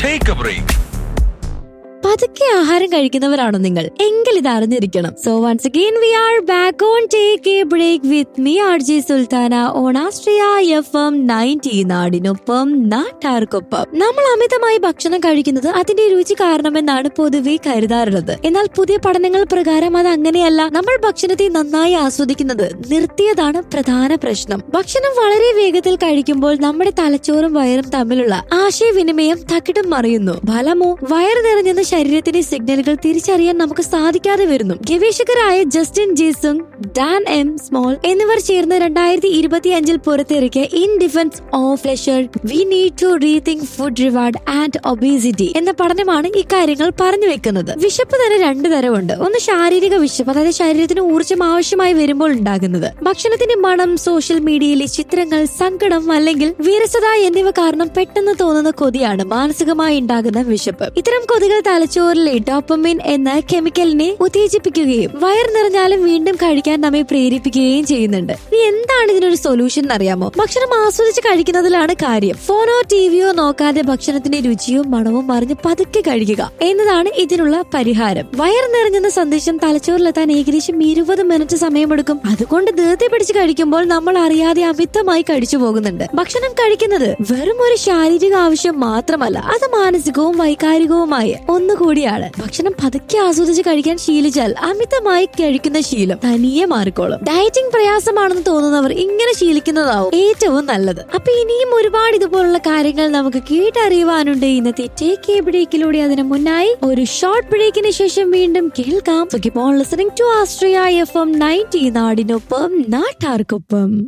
take a break പതുക്കെ ആഹാരം കഴിക്കുന്നവരാണോ നിങ്ങൾ എങ്കിൽ ഇത് അറിഞ്ഞിരിക്കണം so once again we are back on take a break with me R J Sultana on Astria F M ninety നാടിനൊപ്പം നാട്ടാർക്കൊപ്പം നമ്മൾ അമിതമായി ഭക്ഷണം കഴിക്കുന്നത് അതിന്റെ രുചി കാരണമെന്നാണ് പൊതുവെ കരുതാറുള്ളത് എന്നാൽ പുതിയ പഠനങ്ങൾ പ്രകാരം അത് അങ്ങനെയല്ല നമ്മൾ ഭക്ഷണത്തെ നന്നായി ആസ്വദിക്കുന്നത് നിർത്തിയതാണ് പ്രധാന പ്രശ്നം ഭക്ഷണം വളരെ വേഗത്തിൽ കഴിക്കുമ്പോൾ നമ്മുടെ തലച്ചോറും വയറും തമ്മിലുള്ള ആശയവിനിമയം തകിടം മറിയുന്നു ഫലമോ വയറ് നിറഞ്ഞെന്ന ശരീരത്തിന്റെ സിഗ്നലുകൾ തിരിച്ചറിയാൻ നമുക്ക് സാധിക്കാതെ വരുന്നു ഗവേഷകരായ Justin Jisung Dan M Small എന്നിവർ ചേർന്ന് രണ്ടായിരത്തി ഇരുപത്തി അഞ്ചിൽ പുറത്തിറക്കിയ in defence of leisure we need to rethink food reward and obesity എന്ന പഠനമാണ് ഇക്കാര്യങ്ങൾ പറഞ്ഞു വെക്കുന്നത് വിശപ്പ് തന്നെ രണ്ടു തരമുണ്ട് ഒന്ന് ശാരീരിക വിശപ്പ് അതായത് ശരീരത്തിന് ഊർജ്ജം ആവശ്യമായി വരുമ്പോൾ ഉണ്ടാകുന്നത് ഭക്ഷണത്തിന്റെ മണം സോഷ്യൽ മീഡിയയിലെ ചിത്രങ്ങൾ സങ്കടം അല്ലെങ്കിൽ വിരസത എന്നിവ കാരണം പെട്ടെന്ന് തോന്നുന്ന കൊതിയാണ് മാനസികമായി ഉണ്ടാകുന്ന വിശപ്പ് ഇത്തരം കൊതികൾ തലച്ചോറിലെ ഡോപ്പമിൻ എന്ന കെമിക്കലിനെ ഉത്തേജിപ്പിക്കുകയും വയർ നിറഞ്ഞാലും വീണ്ടും കഴിക്കാൻ നമ്മെ പ്രേരിപ്പിക്കുകയും ചെയ്യുന്നുണ്ട് ഇനി എന്താണ് ഇതിനൊരു സൊല്യൂഷൻ എന്നറിയാമോ ഭക്ഷണം ആസ്വദിച്ച് കഴിക്കുന്നതിലാണ് കാര്യം ഫോണോ ടിവിയോ നോക്കാതെ ഭക്ഷണത്തിന്റെ രുചിയും മണവും അറിഞ്ഞ് പതുക്കെ കഴിക്കുക എന്നതാണ് ഇതിനുള്ള പരിഹാരം വയർ നിറഞ്ഞെന്ന സന്ദേശം തലച്ചോറിലെത്താൻ ഏകദേശം ഇരുപത് മിനിറ്റ് സമയമെടുക്കും അതുകൊണ്ട് ധൃതി പിടിച്ച് കഴിക്കുമ്പോൾ നമ്മൾ അറിയാതെ അമിതമായി കഴിച്ചു പോകുന്നുണ്ട് ഭക്ഷണം കഴിക്കുന്നത് വെറും ഒരു ശാരീരിക ആവശ്യം മാത്രമല്ല അത് മാനസികവും വൈകാരികവുമായ ഒന്നുകൂടിയാണ് ഭക്ഷണം പതുക്കെ ആസ്വദിച്ച് കഴിക്കാൻ ശീലിച്ചാൽ അമിതമായി കഴിക്കുന്ന ശീലം തനിയെ മാറിക്കോളും ഡയറ്റിംഗ് പ്രയാസമാണെന്ന് തോന്നുന്നവർ ഇങ്ങനെ ശീലിക്കുന്നതാവും ഏറ്റവും നല്ലത് അപ്പൊ ഇനിയും ഒരുപാട് ഇതുപോലുള്ള കാര്യങ്ങൾ നമുക്ക് കേട്ടറിയുവാനുണ്ട് ഇന്നത്തെ ടേക്ക് എ ബ്രേക്കിലൂടെ അതിന് മുന്നായി ഒരു ഷോർട്ട് ബ്രേക്കിന് ശേഷം വീണ്ടും കേൾക്കാം listening to Astria F M ninety നാടിനൊപ്പം നാട്ടാർക്കൊപ്പം